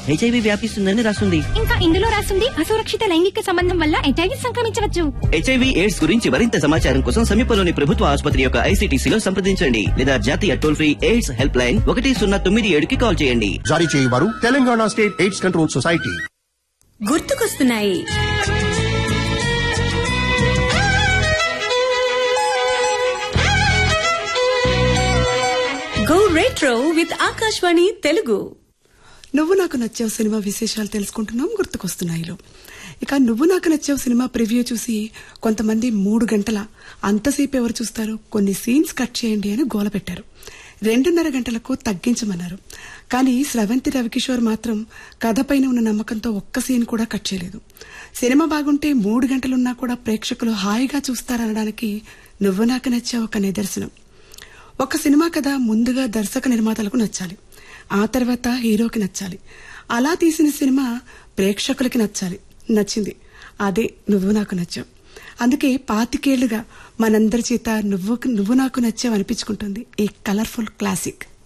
HIV వ్యాపిస్తుందని రాస్తుంది ఇంకా ఇందులో రాసింది అసురక్షిత లైంగిక సంబంధం వల్ల హెచ్ఐవి సంక్రమించవచ్చు హెచ్ఐవి ఎయిడ్స్ గురించి మరింత సమాచారం కోసం సమీపంలోని ప్రభుత్వ ఆసుపత్రి యొక్క ఐసీటీసీలో సంప్రదించండి లేదా జాతీయ toll free AIDS help line ఒకటి సున్నా తొమ్మిది ఏడుకి కాల్ చేయండి జారీ చేయవారు Telangana state AIDS control society గుర్తుకొస్తున్నాయి go retro with Akashvani Telugu నువ్వు నాకు నచ్చావు సినిమా విశేషాలు తెలుసుకుంటున్నాం గుర్తుకొస్తున్నాయిలో ఇక నువ్వు నాకు నచ్చావు సినిమా ప్రివ్యూ చూసి కొంతమంది మూడు గంటల అంతసేపు ఎవరు చూస్తారు కొన్ని సీన్స్ కట్ చేయండి అని గోల పెట్టారు రెండున్నర గంటలకు తగ్గించమన్నారు కానీ స్రవంతి రవికిషోర్ మాత్రం కథ పైన ఉన్న నమ్మకంతో ఒక్క సీన్ కూడా కట్ చేయలేదు సినిమా బాగుంటే మూడు గంటలున్నా కూడా ప్రేక్షకులు హాయిగా చూస్తారనడానికి నువ్వు నాకు నచ్చావు ఒక నిదర్శనం ఒక సినిమా కథ ముందుగా దర్శక నిర్మాతలకు నచ్చాలి ఆ తర్వాత హీరోకి నచ్చాలి అలా తీసిన సినిమా ప్రేక్షకులకి నచ్చాలి నచ్చింది అదే నువ్వు నాకు నచ్చావు అందుకే పాతికేళ్లుగా మనందరి చేత నువ్వు నువ్వు నాకు నచ్చావు అనిపించుకుంటుంది ఈ కలర్ఫుల్ క్లాసిక్